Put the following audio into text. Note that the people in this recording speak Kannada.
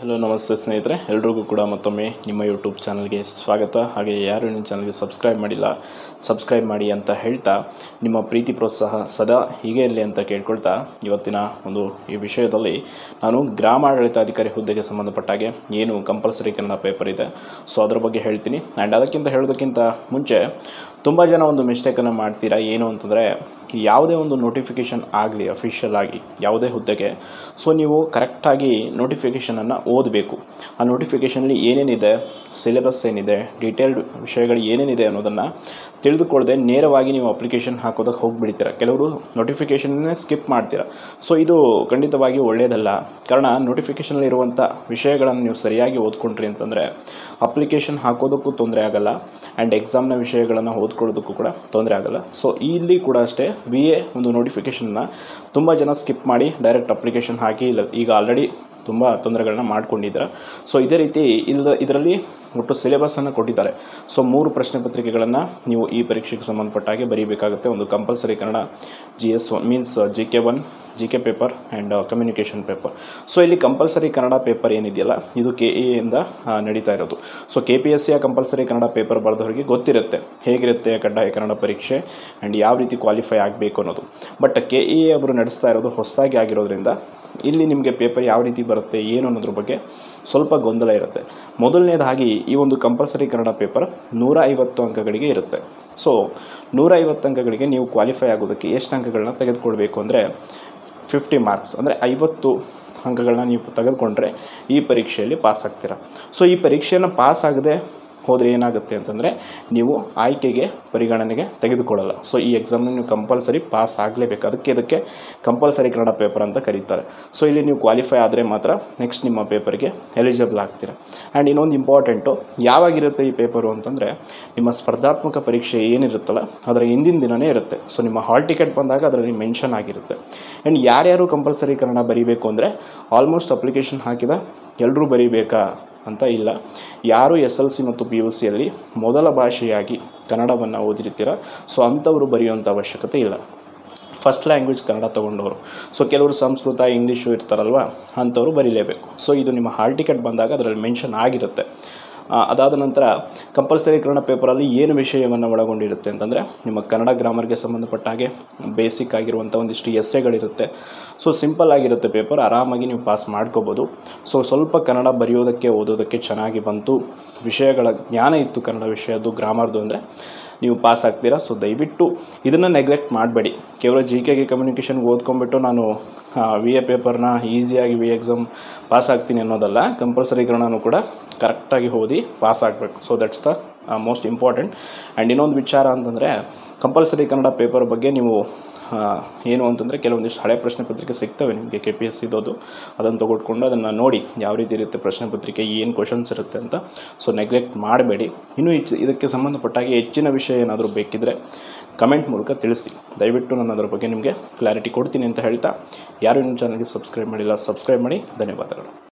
ಹಲೋ ನಮಸ್ತೆ ಸ್ನೇಹಿತರೆ ಎಲ್ರಿಗೂ ಕೂಡ ಮತ್ತೊಮ್ಮೆ ನಿಮ್ಮ ಯೂಟ್ಯೂಬ್ ಚಾನಲ್ಗೆ ಸ್ವಾಗತ ಹಾಗೆ ಯಾರು ನಿಮ್ಮ ಚಾನಲ್ಗೆ ಸಬ್ಸ್ಕ್ರೈಬ್ ಮಾಡಿಲ್ಲ ಸಬ್ಸ್ಕ್ರೈಬ್ ಮಾಡಿ ಅಂತ ಹೇಳ್ತಾ ನಿಮ್ಮ ಪ್ರೀತಿ ಪ್ರೋತ್ಸಾಹ ಸದಾ ಹೀಗೆ ಇರಲಿ ಅಂತ ಕೇಳ್ಕೊಳ್ತಾ ಇವತ್ತಿನ ಒಂದು ಈ ವಿಷಯದಲ್ಲಿ ನಾನು ಗ್ರಾಮಾಡಳಿತಾಧಿಕಾರಿ ಹುದ್ದೆಗೆ ಸಂಬಂಧಪಟ್ಟಾಗೆ ಏನು ಕಂಪಲ್ಸರಿ ಕನ್ನಡ ಪೇಪರ್ ಇದೆ ಸೊ ಅದರ ಬಗ್ಗೆ ಹೇಳ್ತೀನಿ ಆ್ಯಂಡ್ ಅದಕ್ಕಿಂತ ಹೇಳೋದಕ್ಕಿಂತ ಮುಂಚೆ ತುಂಬ ಜನ ಒಂದು ಮಿಸ್ಟೇಕನ್ನು ಮಾಡ್ತೀರಾ ಏನು ಅಂತಂದರೆ ಯಾವುದೇ ಒಂದು ನೋಟಿಫಿಕೇಷನ್ ಆಗಲಿ ಅಫಿಷಿಯಲ್ ಆಗಿ ಯಾವುದೇ ಹುದ್ದೆಗೆ ಸೊ ನೀವು ಕರೆಕ್ಟಾಗಿ ನೋಟಿಫಿಕೇಷನನ್ನು ಓದಬೇಕು ಆ ನೋಟಿಫಿಕೇಷನಲ್ಲಿ ಏನೇನಿದೆ ಸಿಲೆಬಸ್ ಏನಿದೆ ಡೀಟೇಲ್ಡ್ ವಿಷಯಗಳು ಏನೇನಿದೆ ಅನ್ನೋದನ್ನು ತಿಳಿದುಕೊಳ್ಳದೆ ನೇರವಾಗಿ ನೀವು ಅಪ್ಲಿಕೇಶನ್ ಹಾಕೋದಕ್ಕೆ ಹೋಗಿಬಿಡ್ತೀರ ಕೆಲವರು ನೋಟಿಫಿಕೇಷನ್ನೇ ಸ್ಕಿಪ್ ಮಾಡ್ತೀರ ಸೊ ಇದು ಖಂಡಿತವಾಗಿ ಒಳ್ಳೆಯದಲ್ಲ ಕಾರಣ ನೋಟಿಫಿಕೇಷನಲ್ಲಿ ಇರುವಂಥ ವಿಷಯಗಳನ್ನು ನೀವು ಸರಿಯಾಗಿ ಓದ್ಕೊಂಡ್ರಿ ಅಂತಂದರೆ ಅಪ್ಲಿಕೇಶನ್ ಹಾಕೋದಕ್ಕೂ ತೊಂದರೆ ಆಗಲ್ಲ ಆ್ಯಂಡ್ ಎಕ್ಸಾಮ್ನ ವಿಷಯಗಳನ್ನು ಓದ್ಕೊಳ್ಳೋದಕ್ಕೂ ಕೂಡ ತೊಂದರೆ ಆಗಲ್ಲ ಸೊ ಇಲ್ಲಿ ಕೂಡ ಅಷ್ಟೇ ಬಿ ಎ ಒಂದು ನೋಟಿಫಿಕೇಷನ್ನ ತುಂಬ ಜನ ಸ್ಕಿಪ್ ಮಾಡಿ ಡೈರೆಕ್ಟ್ ಅಪ್ಲಿಕೇಶನ್ ಹಾಕಿ ಇಲ್ಲ ಈಗ ಆಲ್ರೆಡಿ ತುಂಬ ತೊಂದರೆಗಳನ್ನ ಮಾಡ್ಕೊಂಡಿದ್ದಾರೆ ಸೊ ಇದೇ ರೀತಿ ಇಲ್ಲ ಇದರಲ್ಲಿ ಒಟ್ಟು ಸಿಲೆಬಸನ್ನು ಕೊಟ್ಟಿದ್ದಾರೆ ಸೊ ಮೂರು ಪ್ರಶ್ನೆ ಪತ್ರಿಕೆಗಳನ್ನು ನೀವು ಈ ಪರೀಕ್ಷೆಗೆ ಸಂಬಂಧಪಟ್ಟ ಹಾಗೆ ಬರೀಬೇಕಾಗುತ್ತೆ ಒಂದು compulsory Kannada G S one means G K one G K paper and communication paper so ಇಲ್ಲಿ ಕಂಪಲ್ಸರಿ ಕನ್ನಡ ಪೇಪರ್ ಏನಿದೆಯಲ್ಲ ಇದು ಕೆ ಎ ಇಂದ ಆ, ನಡೀತಾ ಇರೋದು ಸೊ ಕೆ ಪಿ ಎಸ್ ಸಿಯ ಕಂಪಲ್ಸರಿ ಕನ್ನಡ ಪೇಪರ್ ಬರೆದವರಿಗೆ ಗೊತ್ತಿರುತ್ತೆ ಹೇಗಿರುತ್ತೆ ಕಡ್ಡಾಯ ಕನ್ನಡ ಪರೀಕ್ಷೆ ಆ್ಯಂಡ್ ಯಾವ ರೀತಿ ಕ್ವಾಲಿಫೈ ಆಗಬೇಕು ಅನ್ನೋದು ಬಟ್ ಕೆ ಇ ಅವರು ನಡೆಸ್ತಾ ಇರೋದು ಹೊಸದಾಗಿ ಆಗಿರೋದ್ರಿಂದ ಇಲ್ಲಿ ನಿಮಗೆ ಪೇಪರ್ ಯಾವ ರೀತಿ ಬರುತ್ತೆ ಏನು ಅನ್ನೋದ್ರ ಬಗ್ಗೆ ಸ್ವಲ್ಪ ಗೊಂದಲ ಇರುತ್ತೆ ಮೊದಲನೇದಾಗಿ ಈ ಒಂದು ಕಂಪಲ್ಸರಿ ಕನ್ನಡ ಪೇಪರ್ ನೂರ ಐವತ್ತು ಅಂಕಗಳಿಗೆ ಇರುತ್ತೆ ಸೊ ನೂರ ಐವತ್ತು ಅಂಕಗಳಿಗೆ ನೀವು ಕ್ವಾಲಿಫೈ ಆಗೋದಕ್ಕೆ ಎಷ್ಟು ಅಂಕಗಳನ್ನ ತೆಗೆದುಕೊಳ್ಬೇಕು ಅಂದರೆ ಫಿಫ್ಟಿ ಮಾರ್ಕ್ಸ್ ಅಂದರೆ ಐವತ್ತು ಅಂಕಗಳನ್ನ ನೀವು ತೆಗೆದುಕೊಂಡ್ರೆ ಈ ಪರೀಕ್ಷೆಯಲ್ಲಿ ಪಾಸ್ ಆಗ್ತೀರಾ ಸೊ ಈ ಪರೀಕ್ಷೆಯನ್ನು ಪಾಸ್ ಆಗದೆ ಹೋದರೆ ಏನಾಗುತ್ತೆ ಅಂತಂದರೆ ನೀವು ಆಯ್ಕೆಗೆ ಪರಿಗಣನೆಗೆ ತೆಗೆದುಕೊಳ್ಳಲ್ಲ ಸೊ ಈ ಎಕ್ಸಾಮ್ನ ನೀವು ಕಂಪಲ್ಸರಿ ಪಾಸ್ ಆಗಲೇಬೇಕು ಅದಕ್ಕೆ ಇದಕ್ಕೆ ಕಂಪಲ್ಸರಿ ಕನ್ನಡ ಪೇಪರ್ ಅಂತ ಕರೀತಾರೆ ಸೊ ಇಲ್ಲಿ ನೀವು ಕ್ವಾಲಿಫೈ ಆದರೆ ಮಾತ್ರ ನೆಕ್ಸ್ಟ್ ನಿಮ್ಮ ಪೇಪರ್ಗೆ ಎಲಿಜಿಬಲ್ ಆಗ್ತೀರಾ ಆ್ಯಂಡ್ ಇನ್ನೊಂದು ಇಂಪಾರ್ಟೆಂಟು ಯಾವಾಗಿರುತ್ತೆ ಈ ಪೇಪರು ಅಂತಂದರೆ ನಿಮ್ಮ ಸ್ಪರ್ಧಾತ್ಮಕ ಪರೀಕ್ಷೆ ಏನಿರುತ್ತಲ್ಲ ಅದರ ಹಿಂದಿನ ದಿನವೇ ಇರುತ್ತೆ ಸೊ ನಿಮ್ಮ ಹಾಲ್ ಟಿಕೆಟ್ ಬಂದಾಗ ಅದರಲ್ಲಿ ಮೆನ್ಷನ್ ಆಗಿರುತ್ತೆ ಆ್ಯಂಡ್ ಯಾರ್ಯಾರು ಕಂಪಲ್ಸರಿ ಕನ್ನಡ ಬರೀಬೇಕು ಅಂದರೆ ಆಲ್ಮೋಸ್ಟ್ ಅಪ್ಲಿಕೇಶನ್ ಹಾಕಿದ ಎಲ್ಲರೂ ಬರೀಬೇಕಾ ಅಂತ ಇಲ್ಲ ಯಾರು ಎಸ್ ಎಲ್ ಸಿ ಮತ್ತು ಪಿ ಯು ಸಿಯಲ್ಲಿ ಮೊದಲ ಭಾಷೆಯಾಗಿ ಕನ್ನಡವನ್ನು ಓದಿರ್ತೀರ ಸೊ ಅಂಥವರು ಬರೆಯುವಂಥ ಅವಶ್ಯಕತೆ ಇಲ್ಲ ಫಸ್ಟ್ ಲ್ಯಾಂಗ್ವೇಜ್ ಕನ್ನಡ ತೊಗೊಂಡವರು ಸೊ ಕೆಲವರು ಸಂಸ್ಕೃತ ಇಂಗ್ಲೀಷು ಇರ್ತಾರಲ್ವ ಅಂಥವ್ರು ಬರೀಲೇಬೇಕು ಸೊ ಇದು ನಿಮ್ಮ ಹಾಲ್ ಟಿಕೆಟ್ ಬಂದಾಗ ಅದರಲ್ಲಿ ಮೆನ್ಷನ್ ಆಗಿರುತ್ತೆ ಆ, ಅದಾದ ನಂತರ ಕಂಪಲ್ಸರಿ ಕನ್ನಡ ಪೇಪರಲ್ಲಿ ಏನು ವಿಷಯವನ್ನು ಒಳಗೊಂಡಿರುತ್ತೆ ಅಂತಂದರೆ ನಿಮ್ಮ ಕನ್ನಡ ಗ್ರಾಮರ್ಗೆ ಸಂಬಂಧಪಟ್ಟ ಹಾಗೆ ಬೇಸಿಕ್ ಆಗಿರುವಂಥ ಒಂದಿಷ್ಟು ಎಸ್ಸೆಗಳಿರುತ್ತೆ ಸೊ ಸಿಂಪಲ್ ಆಗಿರುತ್ತೆ ಪೇಪರ್ ಆರಾಮಾಗಿ ನೀವು ಪಾಸ್ ಮಾಡ್ಕೋಬೋದು ಸೊ ಸ್ವಲ್ಪ ಕನ್ನಡ ಬರೆಯೋದಕ್ಕೆ ಓದೋದಕ್ಕೆ ಚೆನ್ನಾಗಿ ಬಂತು ವಿಷಯಗಳ ಜ್ಞಾನ ಇತ್ತು ಕನ್ನಡ ವಿಷಯದ್ದು ಗ್ರಾಮರ್ದು ಅಂದರೆ ನೀವು ಪಾಸ್ ಆಗ್ತೀರಾ ಸೊ ದಯವಿಟ್ಟು ಇದನ್ನು ನೆಗ್ಲೆಕ್ಟ್ ಮಾಡಬೇಡಿ ಕೇವಲ ಜಿ ಕೆಗೆ ಕಮ್ಯುನಿಕೇಷನ್ಗೆ ಓದ್ಕೊಂಬಿಟ್ಟು ನಾನು ವಿ ಎ ಪೇಪರ್ನ ಈಸಿಯಾಗಿ ವಿ ಎಕ್ಸಾಮ್ ಪಾಸ್ ಆಗ್ತೀನಿ ಅನ್ನೋದಲ್ಲ ಕಂಪಲ್ಸರಿ ಕನ್ನಡನೂ ಕೂಡ ಕರೆಕ್ಟಾಗಿ ಓದಿ ಪಾಸ್ ಆಗಬೇಕು so that's the most important and ಇನ್ನೊಂದು ವಿಚಾರ ಅಂತಂದರೆ ಕಂಪಲ್ಸರಿ ಕನ್ನಡ ಪೇಪರ್ ಬಗ್ಗೆ ನೀವು ಆ, ಏನು ಅಂತಂದರೆ ಕೆಲವೊಂದಿಷ್ಟು ಹಳೆ ಪ್ರಶ್ನೆ ಪತ್ರಿಕೆ ಸಿಗ್ತವೆ ನಿಮಗೆ ಕೆ ಪಿ ಎಸ್ ಸಿದೋದು ಅದನ್ನು ತೊಗೊಟ್ಕೊಂಡು ಅದನ್ನು ನೋಡಿ ಯಾವ ರೀತಿ ಇರುತ್ತೆ ಪ್ರಶ್ನೆ ಪತ್ರಿಕೆ ಏನು ಕ್ವಶನ್ಸ್ ಇರುತ್ತೆ ಅಂತ ಸೊ ನೆಗ್ಲೆಕ್ಟ್ ಮಾಡಬೇಡಿ ಇನ್ನೂ ಹೆಚ್ಚು ಇದಕ್ಕೆ ಸಂಬಂಧಪಟ್ಟಾಗೆ ಹೆಚ್ಚಿನ ವಿಷಯ ಏನಾದರೂ ಬೇಕಿದ್ದರೆ ಕಮೆಂಟ್ ಮೂಲಕ ತಿಳಿಸಿ ದಯವಿಟ್ಟು ನಾನು ಅದರ ಬಗ್ಗೆ ನಿಮಗೆ ಕ್ಲಾರಿಟಿ ಕೊಡ್ತೀನಿ ಅಂತ ಹೇಳ್ತಾ ಯಾರು ನಿಮ್ಮ ಚಾನಲ್ಗೆ ಸಬ್ಸ್ಕ್ರೈಬ್ ಮಾಡಿಲ್ಲ ಸಬ್ಸ್ಕ್ರೈಬ್ ಮಾಡಿ ಧನ್ಯವಾದಗಳು